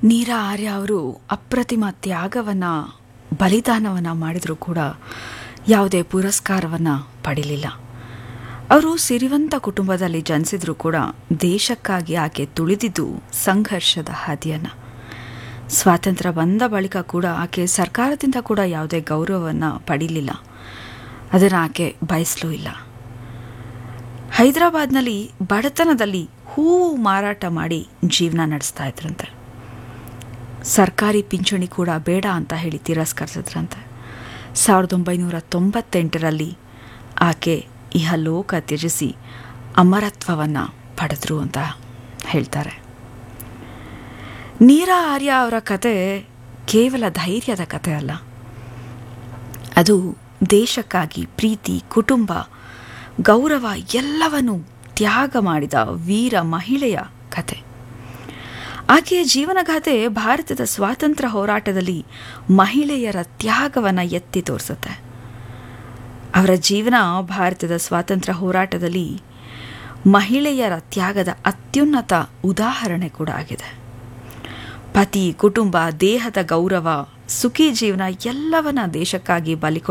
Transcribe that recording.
ನೀರಾ ಆರ್ಯ ಅವರು ಅಪ್ರತಿಮ ತ್ಯಾಗವನ್ನು ಬಲಿದಾನವನ್ನು ಮಾಡಿದರೂ ಕೂಡ ಯಾವುದೇ ಪುರಸ್ಕಾರವನ್ನು ಪಡೀಲಿಲ್ಲ ಅವರು ಸಿರಿವಂತ ಕುಟುಂಬದಲ್ಲಿ ಜನಿಸಿದ್ರು ಕೂಡ ದೇಶಕ್ಕಾಗಿ ಆಕೆ ತುಳಿದಿದ್ದು ಸಂಘರ್ಷದ ಹಾದಿಯನ್ನು ಸ್ವಾತಂತ್ರ್ಯ ಬಂದ ಬಳಿಕ ಕೂಡ ಆಕೆ ಸರ್ಕಾರದಿಂದ ಕೂಡ ಯಾವುದೇ ಗೌರವವನ್ನು ಪಡೀಲಿಲ್ಲ ಅದನ್ನು ಆಕೆ ಬಯಸಲೂ ಇಲ್ಲ ಹೈದರಾಬಾದ್ನಲ್ಲಿ ಬಡತನದಲ್ಲಿ ಹೂವು ಮಾರಾಟ ಮಾಡಿ ಜೀವನ ನಡೆಸ್ತಾ ಇದ್ರಂತೆ ಸರ್ಕಾರಿ ಪಿಂಚಣಿ ಕೂಡ ಬೇಡ ಅಂತ ಹೇಳಿ ತಿರಸ್ಕರಿಸಿದ್ರಂತೆ ಸಾವಿರದ ಒಂಬೈನೂರ ತೊಂಬತ್ತೆಂಟರಲ್ಲಿ ಆಕೆ ಇಹಲೋಕ ತ್ಯಜಿಸಿ ಅಮರತ್ವವನ್ನು ಪಡೆದ್ರು ಅಂತ ಹೇಳ್ತಾರೆ ನೀರಾ ಆರ್ಯ ಅವರ ಕತೆ ಕೇವಲ ಧೈರ್ಯದ ಕತೆ ಅಲ್ಲ ಅದು ದೇಶಕ್ಕಾಗಿ ಪ್ರೀತಿ ಕುಟುಂಬ ಗೌರವ ಎಲ್ಲವನ್ನು ತ್ಯಾಗ ಮಾಡಿದ ವೀರ ಮಹಿಳೆಯ ಕತೆ ಆಕೆಯ ಜೀವನಗಾಥೆ ಭಾರತದ ಸ್ವಾತಂತ್ರ್ಯ ಹೋರಾಟದಲ್ಲಿ ಮಹಿಳೆಯರ ತ್ಯಾಗವನ್ನು ಎತ್ತಿ ತೋರಿಸುತ್ತೆ ಅವರ ಜೀವನ ಭಾರತದ ಸ್ವಾತಂತ್ರ್ಯ ಹೋರಾಟದಲ್ಲಿ ಮಹಿಳೆಯರ ತ್ಯಾಗದ ಅತ್ಯುನ್ನತ ಉದಾಹರಣೆ ಕೂಡ ಆಗಿದೆ ಪತಿ ಕುಟುಂಬ ದೇಹದ ಗೌರವ ಸುಖಿ ಜೀವನ ಎಲ್ಲವನ್ನ ದೇಶಕ್ಕಾಗಿ ಬಲಿ